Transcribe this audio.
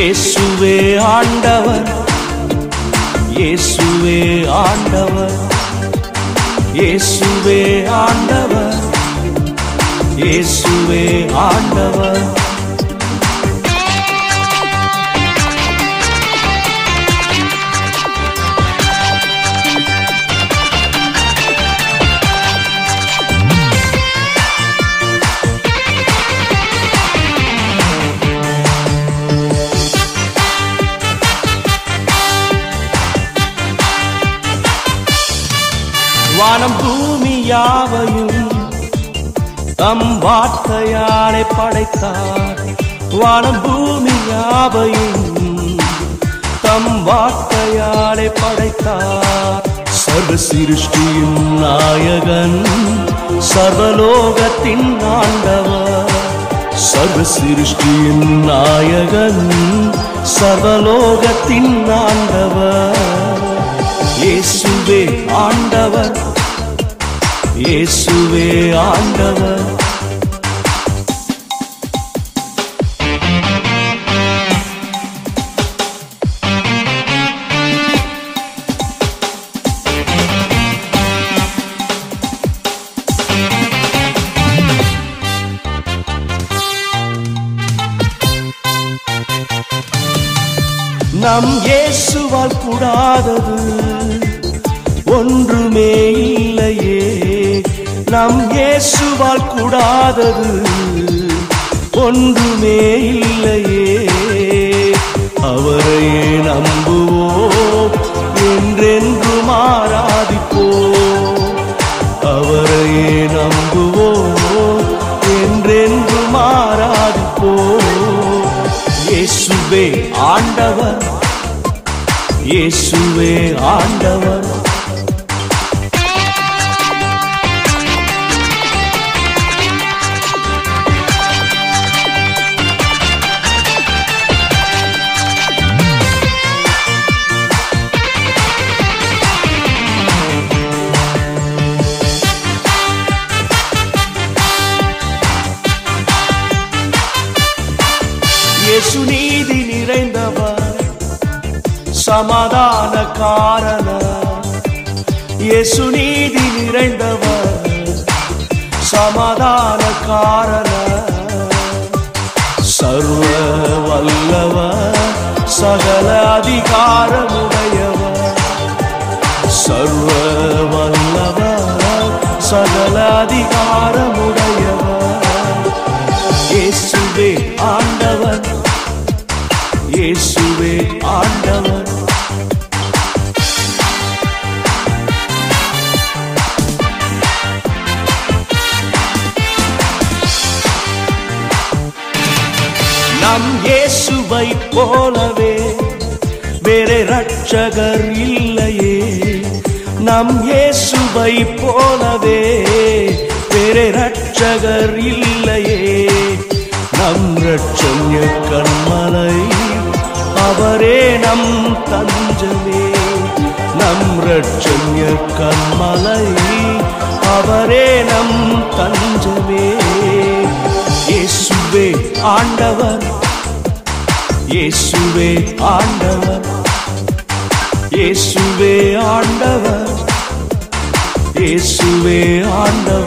இயேசுவே ஆண்டவர் இயேசுவே ஆண்டவர் இயேசுவே ஆண்டவர் இயேசுவே ஆண்டவர் வானம் பூமி யாவையும் தம் வார்த்தையாலே படைத்தார் வானம் பூமி யாவையும் தம் வார்த்தையாலே படைத்தார் சர்வ சிருஷ்டியின் நாயகன் சர்வலோகத்தின் ஆண்டவர் சர்வ சிருஷ்டியின் நாயகன் சர்வலோகத்தின் ஆண்டவர் இயேசுவே ஆண்டவர் இயேசுவே ஆண்டவர் நம் இயேசுவால் கூடாதது ஒன்றுமே இல்லையே நம் இயேசுவால் கூடாதது ஒன்றுமே இல்லையே அவரையே நம்புவோம் என்றென்றும் ஆராதிப்போம் அவரையே நம்புவோம் என்றென்றும் ஆராதிப்போம் இயேசுவே ஆண்டவர் இயேசுவே ஆண்டவர் இயேசு நீதி நிறைந்தவர் சமாதான காரண இயேசு நீதி நிறைந்தவர் சமாதான காரண சர்வ வல்லவர் சகல அதிகாரமுடையவர் சர்வ வல்லவர் சகல அதிகாரமுடையவர் இயேசுவே ஆண்டவர் இயேசுவே ஆண்டவர் நம் இயேசுவை போலவே வேறே ரட்சகர் இல்லையே நம் இயேசுவை போலவே வேறே ரட்சகர் இல்லையே நம் ரட்சண்ய கண்மலை அவரே நம் தஞ்சமே நம் ரட்சண்ய கண்மலை அவரே நம் தஞ்சமே இயேசுவே ஆண்டவர் இயேசுவே ஆண்டவர் இயேசுவே ஆண்டவர் இயேசுவே ஆண்டவர்